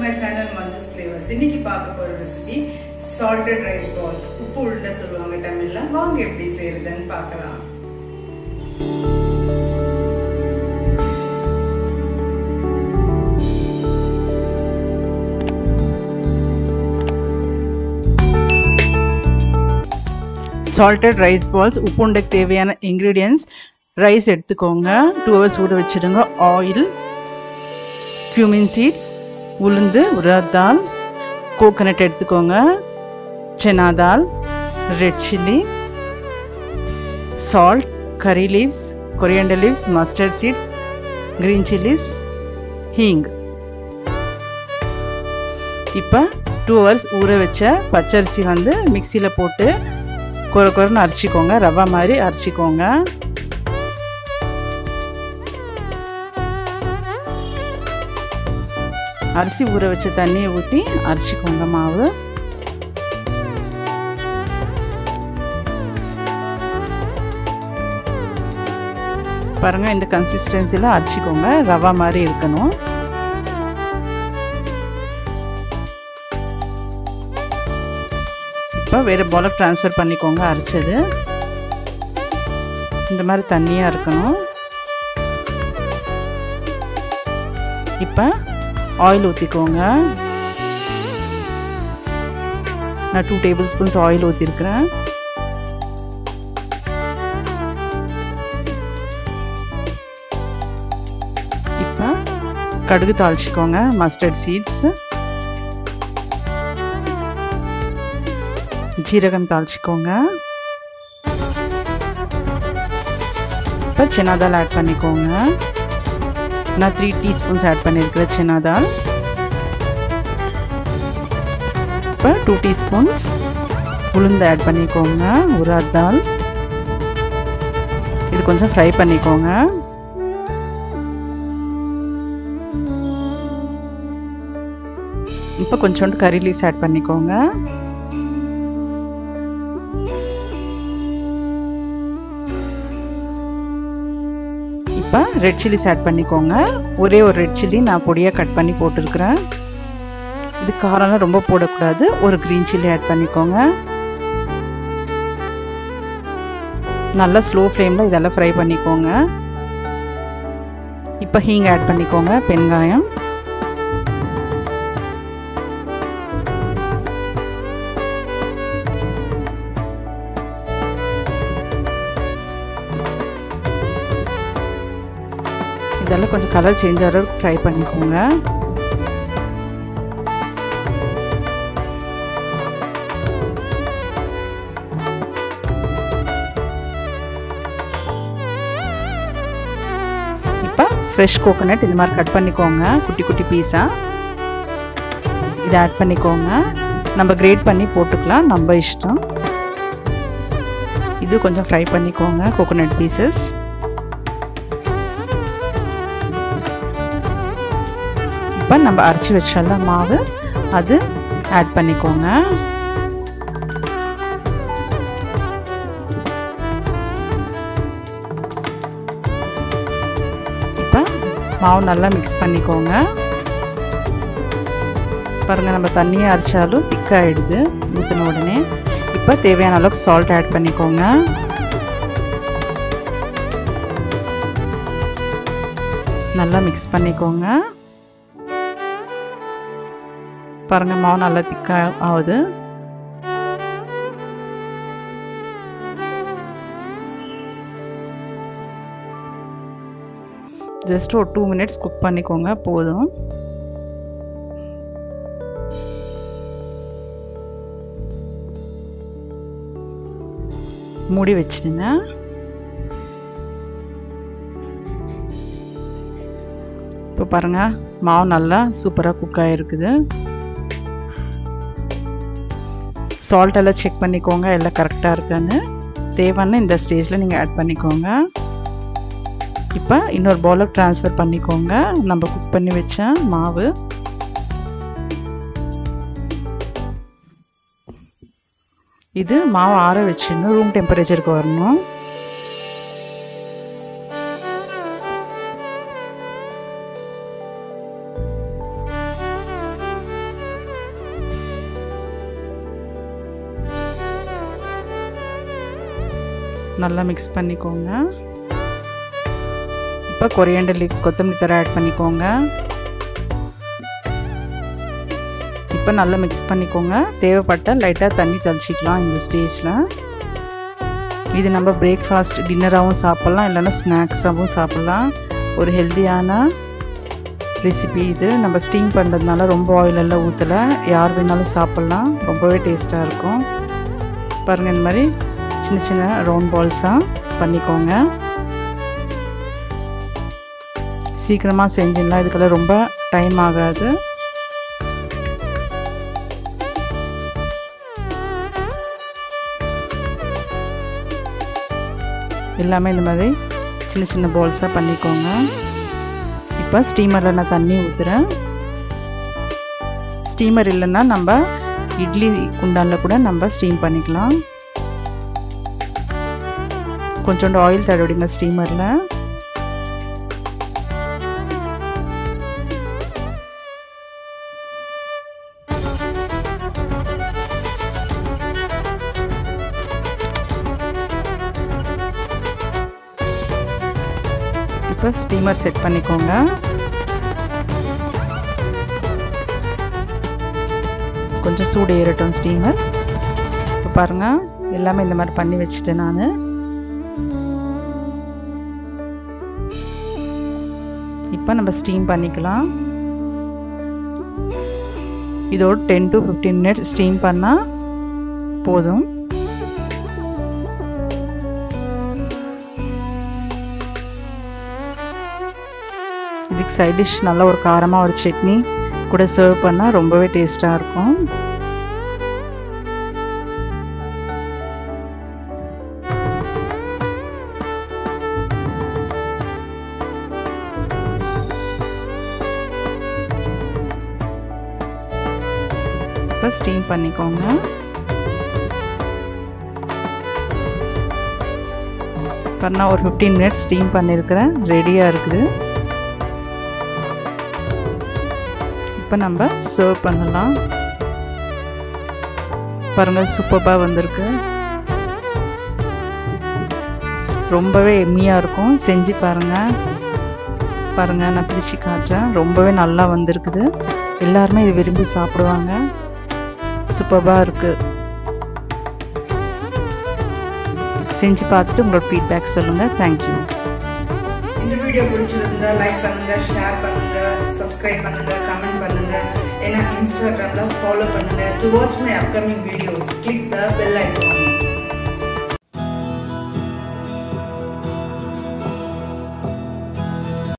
my channel மஞ்சஸ் flavours இன்னைக்கு பார்க்க போற ரெசிபி சால்டட் ரைஸ் பால்ஸ் உப்பு உருண்டை சொல்லுவாங்க தமிழ்ல வாங்க எப்படி செய்யறதுன்னு பார்க்கலாம் சால்டட் ரைஸ் பால்ஸ் உப்பு உண்டைக்கு தேவையான இன்க்ரீடியன்ஸ் ரைஸ் எடுத்துக்கோங்க டூ ஹவர்ஸ் ஊற வச்சுடுங்க ஆயில் cumin சீட்ஸ் உளுந்து உரத் தால் கோகனட் எடுத்துக்கோங்க chana dal red chilli salt curry leaves coriander leaves mustard seeds green chillies hing இப்போ டூ ஹவர்ஸ் ஊற வச்ச பச்சரிசி வந்து மிக்சியில் போட்டு குறை குறைன்னு அரைச்சிக்கோங்க ரவா மாதிரி அரைச்சிக்கோங்க அரிசி ஊற வச்ச தண்ணியை ஊற்றி அரைச்சிக்கோங்க மாவு பாருங்கள் இந்த கன்சிஸ்டன்சியில் அரைச்சிக்கோங்க ரவா மாதிரி இருக்கணும் இப்போ வேறு பவுலுக்கு ட்ரான்ஸ்ஃபர் பண்ணிக்கோங்க அரைச்சது இந்த மாதிரி தண்ணியாக இருக்கணும் இப்போ ஆயில் ஊற்றிக்கோங்க நான் டூ டேபிள் ஸ்பூன்ஸ் ஆயில் ஊற்றிருக்கிறேன் இப்போ கடுகு தாளிச்சிக்கோங்க மஸ்டர்ட் சீட்ஸ் ஜீரகம் தாளிச்சிக்கோங்க இப்போ சின்னதால் ஆட் பண்ணிக்கோங்க நான் த்ரீ டீஸ்பூன்ஸ் ஆட் பண்ணியிருக்கிறேன் சின்ன தால் இப்போ டூ டீஸ்பூன்ஸ் உளுந்து ஆட் பண்ணிக்கோங்க உராத் தால் இது கொஞ்சம் ஃப்ரை பண்ணிக்கோங்க இப்போ கொஞ்சோண்டு கறி லீவ்ஸ் ஆட் பண்ணிக்கோங்க இப்போ ரெட் சில்லிஸ் ஆட் பண்ணிக்கோங்க ஒரே ஒரு ரெட் சில்லி நான் பொடியாக கட் பண்ணி போட்டிருக்கிறேன் இது காரம்லாம் ரொம்ப போடக்கூடாது ஒரு க்ரீன் சில்லி ஆட் பண்ணிக்கோங்க நல்லா ஸ்லோ ஃப்ளேமில் இதெல்லாம் ஃப்ரை பண்ணிக்கோங்க இப்போ ஹீங் ஆட் பண்ணிக்கோங்க பெருங்காயம் இதெல்லாம் கொஞ்சம் கலர் சேஞ்ச் ஆகிற ஃப்ரை பண்ணிக்கோங்க இப்போ ஃப்ரெஷ் கோகோனட் இந்த மாதிரி கட் பண்ணிக்கோங்க குட்டி குட்டி பீஸாக இதை ஆட் பண்ணிக்கோங்க நம்ம கிரேட் பண்ணி போட்டுக்கலாம் நம்ம இஷ்டம் இது கொஞ்சம் ஃப்ரை பண்ணிக்கோங்க கோகோனட் பீசஸ் இப்போ நம்ம அரைச்சி வச்சோம்ல மாவு அது ஆட் பண்ணிக்கோங்க இப்போ மாவு நல்லா மிக்ஸ் பண்ணிக்கோங்க பாருங்கள் நம்ம தண்ணியை அரைச்சாலும் திக்காகிடுது ஊற்றின உடனே இப்போ தேவையான அளவுக்கு சால்ட் ஆட் பண்ணிக்கோங்க நல்லா மிக்ஸ் பண்ணிக்கோங்க பாருங்க மாவு நல்லா திக்காக ஆகுது ஜஸ்ட் ஒரு டூ மினிட்ஸ் குக் பண்ணிக்கோங்க போதும் மூடி வச்சிடுங்க இப்போ பாருங்கள் மாவு நல்லா சூப்பராக குக் ஆகிருக்குது சால்ட் எல்லாம் செக் பண்ணிக்கோங்க எல்லாம் கரெக்டாக இருக்கான்னு தேவைன்னு இந்த ஸ்டேஜில் நீங்கள் ஆட் பண்ணிக்கோங்க இப்போ இன்னொரு பவுலுக்கு ட்ரான்ஸ்ஃபர் பண்ணிக்கோங்க நம்ம குக் பண்ணி வச்ச மாவு இது மாவு ஆற வச்சிடணும் ரூம் டெம்பரேச்சருக்கு வரணும் நல்லா மிக்ஸ் பண்ணிக்கோங்க இப்போ கொரியண்டர் லீவ்ஸ் கொத்தமல்லி தர ஆட் பண்ணிக்கோங்க இப்போ நல்லா மிக்ஸ் பண்ணிக்கோங்க தேவைப்பட்டால் லைட்டாக தண்ணி தெளிச்சிக்கலாம் இந்த ஸ்டேஜில் இது நம்ம பிரேக்ஃபாஸ்ட் டின்னராகவும் சாப்பிட்லாம் இல்லைன்னா ஸ்நாக்ஸாகவும் சாப்பிட்லாம் ஒரு ஹெல்த்தியான ரெசிபி இது நம்ம ஸ்டீம் பண்ணுறதுனால ரொம்ப ஆயில் எல்லாம் ஊற்றலை யார் வேணாலும் சாப்பிட்லாம் ரொம்பவே டேஸ்ட்டாக இருக்கும் பாருங்கள் இந்த மாதிரி சின்ன சின்ன ரவுண்ட் பால்ஸாக பண்ணிக்கோங்க சீக்கிரமாக செஞ்சிடலாம் இதுக்கெல்லாம் ரொம்ப டைம் ஆகாது எல்லாமே இந்த மாதிரி சின்ன சின்ன பால்ஸாக பண்ணிக்கோங்க இப்போ ஸ்டீமரில் நான் தண்ணி ஊற்றுறேன் ஸ்டீமர் இல்லைன்னா நம்ம இட்லி குண்டானில் கூட நம்ம ஸ்டீம் பண்ணிக்கலாம் கொஞ்சோண்டு ஆயில் தடவிடுங்க ஸ்டீமரில் இப்போ ஸ்டீமர் செட் பண்ணிக்கோங்க கொஞ்சம் சூடு ஏறட்டும் ஸ்டீமர் இப்போ பாருங்கள் எல்லாமே இந்த மாதிரி பண்ணி வச்சுட்டேன் நான் இப்போ நம்ம ஸ்டீம் பண்ணிக்கலாம் இதோட ten to fifteen minutes steam பண்ணால் போதும் இதுக்கு சைட் டிஷ் நல்ல ஒரு காரமாக ஒரு சட்னி கூட சர்வ் பண்ணால் ரொம்பவே டேஸ்ட்டாக இருக்கும் இப்போ ஸ்டீம் பண்ணிக்கோங்க பண்ணா ஒரு ஃபிஃப்டீன் மினிட்ஸ் ஸ்டீம் பண்ணியிருக்கிறேன் ரெடியாக இருக்குது இப்போ நம்ம சர்வ் பண்ணலாம் பாருங்கள் சூப்பராக வந்திருக்கு ரொம்பவே எம்மியாக இருக்கும் செஞ்சு பாருங்கள் பாருங்கள் நான் பிரித்து காட்டுறேன் ரொம்பவே நல்லா வந்திருக்குது எல்லாருமே இது விரும்பி சாப்பிடுவாங்க சூப்பராக இருக்குது செஞ்சு பார்த்துட்டு உங்களோட ஃபீட்பேக் சொல்லுங்கள் தேங்க்யூ இந்த வீடியோ பிடிச்சிருந்தா லைக் பண்ணுங்க ஷேர் பண்ணுங்க சப்ஸ்கிரைப் பண்ணுங்க கமெண்ட் பண்ணுங்க ஏன்னா இன்ஸ்டாகிராம்ல ஃபாலோ பண்ணுங்க to watch my upcoming videos click the bell icon